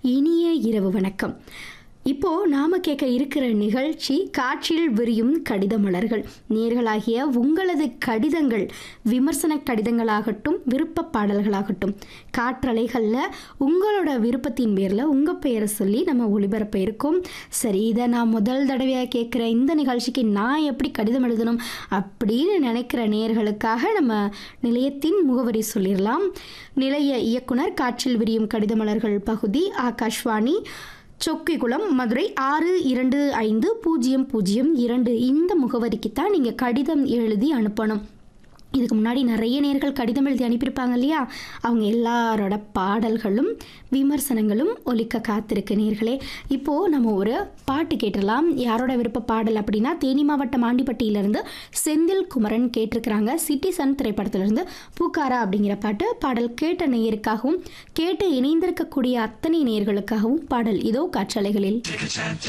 இனிய இரவு வணக்கம் இப்போ நாம கேட்க இருக்கிற நிகழ்ச்சி காற்றில் விரியும் கடித மலர்கள் நேர்களாகிய உங்களது கடிதங்கள் விமர்சன கடிதங்களாகட்டும் விருப்ப பாடல்களாகட்டும் காற்றலைகளில் உங்களோட விருப்பத்தின் பேரில் உங்கள் பெயரை சொல்லி நம்ம ஒளிபரப்ப இருக்கோம் சரி இதை நான் முதல் தடவையாக கேட்குற இந்த நிகழ்ச்சிக்கு நான் எப்படி கடிதம் எழுதணும் அப்படின்னு நினைக்கிற நேர்களுக்காக நம்ம நிலையத்தின் முகவரி சொல்லிடலாம் நிலைய இயக்குனர் காற்றில் விரியும் கடித மலர்கள் பகுதி ஆகாஷ்வாணி சொக்கிகுளம் மதுரை ஆறு இரண்டு ஐந்து பூஜ்ஜியம் பூஜ்ஜியம் இரண்டு இந்த முகவரிக்கு தான் நீங்கள் கடிதம் எழுதி அனுப்பணும் இதுக்கு முன்னாடி நிறைய நேர்கள் கடிதம் எழுதி அனுப்பியிருப்பாங்க இல்லையா அவங்க எல்லாரோட பாடல்களும் விமர்சனங்களும் ஒலிக்க காத்திருக்கு நேர்களே இப்போது நம்ம ஒரு பாட்டு கேட்டுடலாம் யாரோட விருப்ப பாடல் அப்படின்னா தேனி மாவட்டம் ஆண்டிப்பட்டியிலேருந்து செந்தில் குமரன் கேட்டிருக்கிறாங்க சிட்டிசன் திரைப்படத்திலிருந்து பூக்காரா அப்படிங்கிற பாட்டு பாடல் கேட்ட நேயருக்காகவும் கேட்டு இணைந்திருக்கக்கூடிய அத்தனை நேயர்களுக்காகவும் பாடல் இதோ காற்றலைகளில்